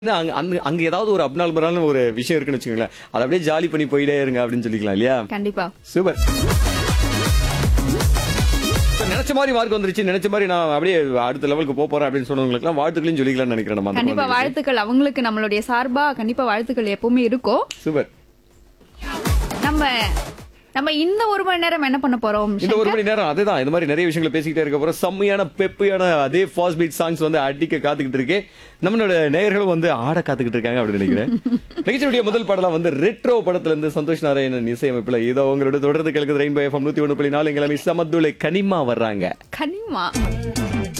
அங்க அந்த- அங்க ஏதாவது ஒரு அப்நார்மலான ஒரு விஷயம் இருக்குன்னு வச்சுக்கோங்களேன் அதை அப்படியே ஜாலி பண்ணி போயிட்டே இருங்க அப்படின்னு சொல்லிக்கலாம் இல்லையா கண்டிப்பா சூப்பர் இப்ப நினைச்ச மாதிரி மார்க் வந்துருச்சு நினைச்ச மாதிரி நான் அப்படியே அடுத்த லெவலுக்கு போக போறேன் அப்படின்னு சொன்னவங்களுக்குலாம் வாழ்த்துக்களையும் சொல்லிக்கலாம்னு நினைக்கிறேன் நம்ம அந்த கண்டிப்பா குழந்தைகளுக்கு. வாழ்த்துக்கள் அவங்களுக்கு நம்மளுடைய சார்பா கண்டிப்பா வாழ்த்துக்கள் எப்பவுமே இருக்கும் சூப்பர் நம்ம நம்ம இந்த ஒரு மணி நேரம் என்ன பண்ண போறோம் இந்த ஒரு சங்கர்? மணி நேரம் அதுதான் இந்த மாதிரி நிறைய விஷயங்களை பேசிக்கிட்டே இருக்க போறோம் செம்மையான பெப்பியான அதே ஃபாஸ்ட் பீட் சாங்ஸ் வந்து அடிக்க காத்துக்கிட்டு இருக்கு நம்மளோட நேயர்களும் வந்து ஆட காத்துக்கிட்டு இருக்காங்க அப்படின்னு நினைக்கிறேன் நிகழ்ச்சியுடைய முதல் பாடலாம் வந்து ரெட்ரோ படத்துல இருந்து சந்தோஷ் நாராயணன் இசையமைப்புல இதோ உங்களோட தொடர்ந்து கேட்குது ரெயின்போ எஃப்எம் நூத்தி ஒண்ணு புள்ளி நாலு எங்களை சமத்துலை கனிமா வர்றாங்க கனிமா